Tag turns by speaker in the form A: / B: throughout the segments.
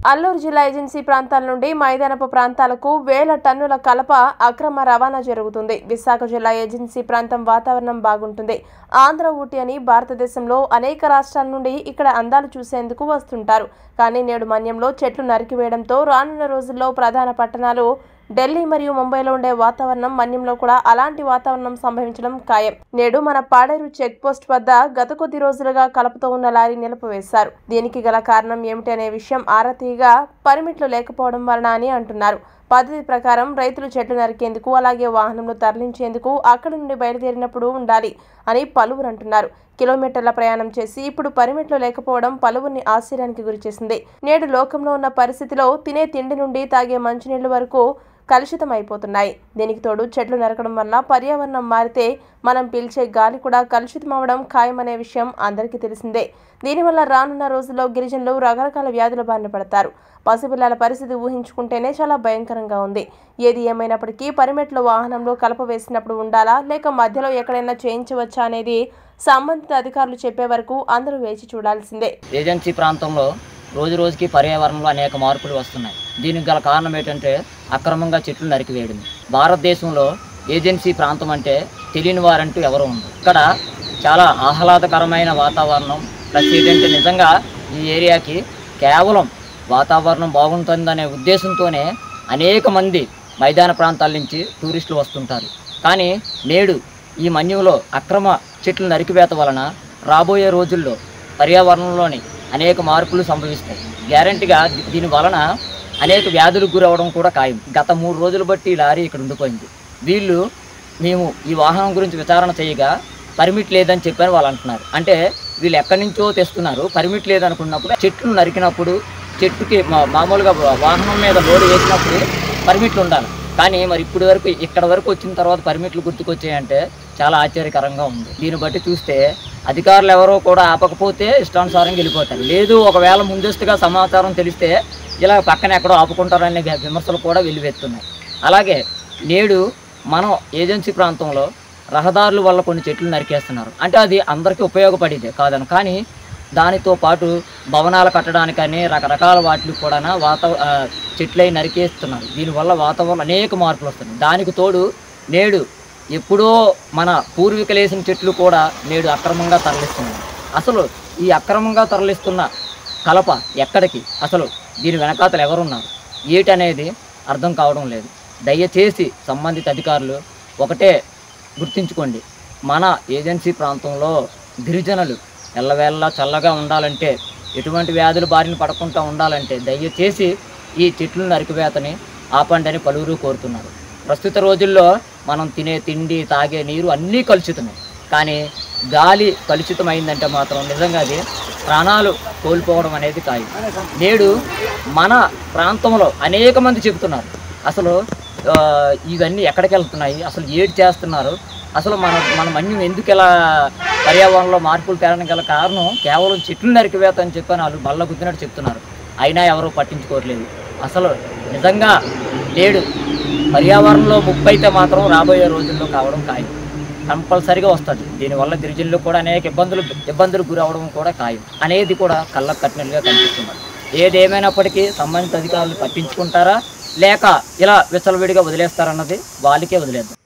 A: అల్లూరు జిల్లా ఏజెన్సీ ప్రాంతాల నుండి మైదానపు ప్రాంతాలకు వేల టన్నుల కలప అక్రమ రవాణా జరుగుతుంది విశాఖ జిల్లా ఏజెన్సీ ప్రాంతం వాతావరణం బాగుంటుంది ఆంధ్ర ఊటీ అని భారతదేశంలో అనేక రాష్ట్రాల నుండి ఇక్కడ అందాలు చూసేందుకు వస్తుంటారు కానీ నేడు మన్యంలో చెట్లు నరికివేయడంతో రానున్న రోజుల్లో ప్రధాన పట్టణాలు ఢిల్లీ మరియు ముంబైలో ఉండే వాతావరణం మన్యంలో కూడా అలాంటి వాతావరణం సంభవించడం ఖాయం నేడు మన పాడేరు చెక్ పోస్ట్ వద్ద గత కొద్ది రోజులుగా కలపతో ఉన్న లారీ నిలిపివేశారు దీనికి గల కారణం ఏమిటి అనే విషయం ఆరా తీయగా పర్మిట్లు లేకపోవడం వలన అని అంటున్నారు పద్ధతి ప్రకారం రైతులు చెట్లు నరికేందుకు అలాగే వాహనంలో తరలించేందుకు అక్కడి నుండి బయలుదేరినప్పుడు ఉండాలి అని పలువురు అంటున్నారు కిలోమీటర్ల ప్రయాణం చేసి ఇప్పుడు పరిమిట్లు లేకపోవడం పలువురిని ఆశ్చర్యానికి గురిచేసింది నేడు లోకంలో ఉన్న పరిస్థితిలో తినే తిండి నుండి తాగే మంచినీళ్ల వరకు కలుషితం అయిపోతున్నాయి దీనికి తోడు చెట్లు నరకడం వల్ల పర్యావరణం మారితే మనం పీల్చే గాలి కూడా కలుషితం అవ్వడం ఖాయమనే విషయం అందరికీ తెలిసిందే దీనివల్ల రానున్న రోజుల్లో గిరిజనులు రకరకాల వ్యాధుల బారిన పడతారు పసిపిల్లల పరిస్థితి ఊహించుకుంటేనే చాలా భయంకరంగా ఉంది ఏది ఏమైనప్పటికీ పరిమెట్లో వాహనంలో కలప వేసినప్పుడు ఉండాలా లేక మధ్యలో ఎక్కడైనా చేయించవచ్చా అనేది సంబంధిత అధికారులు చెప్పే వరకు అందరూ వేచి చూడాల్సిందే
B: ఏజెన్సీ ప్రాంతంలో రోజు రోజుకి పర్యావరణంలో అనేక మార్పులు వస్తున్నాయి దీనికి గల కారణం ఏంటంటే అక్రమంగా చెట్లు నరికివేయడం భారతదేశంలో ఏజెన్సీ ప్రాంతం అంటే తెలియని వారంటూ ఎవరు ఉండరు ఇక్కడ చాలా ఆహ్లాదకరమైన వాతావరణం ప్లస్ ఏంటంటే నిజంగా ఈ ఏరియాకి కేవలం వాతావరణం బాగుంటుందనే ఉద్దేశంతోనే అనేక మంది మైదాన ప్రాంతాల నుంచి టూరిస్టులు వస్తుంటారు కానీ నేడు ఈ మన్యంలో అక్రమ చెట్లు నరికివేత వలన రాబోయే రోజుల్లో పర్యావరణంలోని అనేక మార్పులు సంభవిస్తాయి గ్యారంటీగా దీ- దీని వలన అనేక వ్యాధులకు గురవడం కూడా ఖాయం గత మూడు రోజులు బట్టి ఈ లారీ ఇక్కడ ఉండిపోయింది వీళ్ళు మేము ఈ వాహనం గురించి విచారణ చేయగా పర్మిట్ లేదని చెప్పని వాళ్ళు అంటున్నారు అంటే వీళ్ళు ఎక్కడి నుంచో తెస్తున్నారు పర్మిట్ లేదనుకున్నప్పుడు చెట్లు నరికినప్పుడు చెట్టుకి మా- మామూలుగా వాహనం మీద లోడ్ వేసినప్పుడు పర్మిట్లు ఉండాలి కానీ మరి ఇప్పుడు వరకు ఇక్కడ వరకు వచ్చిన తర్వాత పర్మిట్లు గుర్తుకొచ్చాయంటే చాలా ఆశ్చర్యకరంగా ఉంది దీన్ని బట్టి చూస్తే అధికారులు ఎవరో కూడా ఆపకపోతే ఇష్టానుసారంగా వెళ్ళిపోతారు లేదు ఒకవేళ ముందస్తుగా సమాచారం తెలిస్తే ఇలా పక్కన ఎక్కడో ఆపుకుంటారనే వి- విమర్శలు కూడా వెల్లువెత్తున్నాయి అలాగే నేడు మనం ఏజెన్సీ ప్రాంతంలో రహదారుల వల్ల కొన్ని చెట్లు నరికేస్తున్నారు అంటే అది అందరికీ ఉపయోగపడేదే కాదని కానీ దానితో పాటు భవనాలు కట్టడానికని రకరకాల వాటికి కూడా వాత ఆ, చెట్లై నరికేస్తున్నారు దీనివల్ల వాతావరణం అనేక మార్పులు వస్తున్నాయి దానికి తోడు నేడు ఎప్పుడో మన పూర్వీకులు వేసిన చెట్లు కూడా నేడు అక్రమంగా తరలిస్తున్నారు అసలు ఈ అక్రమంగా తరలిస్తున్న కలప ఎక్కడికి అసలు దీని వెనకాతలు ఎవరున్నారు ఏటనేది అర్థం కావడం లేదు దయచేసి సంబంధిత అధికారులు ఒకటే గుర్తుంచుకోండి మన ఏజెన్సీ ప్రాంతంలో గిరిజనులు ఎల్లవేళ్ళ చల్లగా ఉండాలంటే ఎటువంటి వ్యాధులు బారిన పడకుండా ఉండాలంటే దయచేసి ఈ చెట్లు నరికివేతని ఆపండి అని పలువురు కోరుతున్నారు ప్రస్తుత రోజుల్లో మనం తినే తిండి తాగే నీరు అన్నీ కలుషితమే కానీ గాలి కలుషితమైందంటే మాత్రం నిజంగా అది ప్రాణాలు కోల్పోవడం అనేది ఖాయం నేడు మన ప్రాంతంలో అనేక మంది చెబుతున్నారు అసలు ఆ, ఇవన్నీ ఎక్కడికి వెళ్తున్నాయి అసలు ఏడు చేస్తున్నారు అసలు మన మన మన్యం ఎందుకు ఇలా పర్యావరణంలో మార్పులు తేడానికి గల కారణం కేవలం చెట్లు నరికివేత అని చెప్పని వాళ్ళు బల్ల గుద్దినట్టు చెప్తున్నారు అయినా ఎవరు పట్టించుకోవట్లేదు అసలు నిజంగా లేడు పర్యావరణంలో ముప్పు అయితే మాత్రం రాబోయే రోజుల్లో కావడం ఖాయం కంపల్సరిగా వస్తుంది దీనివల్ల గిరిజనులు కూడా అనేక ఇబ్బందులు ఇబ్బందులు గురవడం కూడా ఖాయం అనేది కూడా కళ్ళకు కట్టినట్టుగా కనిపిస్తున్నారు ఏదేమైనప్పటికీ సంబంధిత అధికారులు పట్టించుకుంటారా లేక ఇలా విచ్చలవిడిగా వదిలేస్తారన్నది వాళ్ళకే వదిలేద్దాం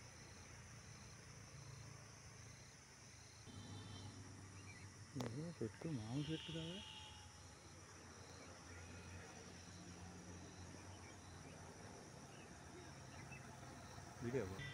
C: వీడియో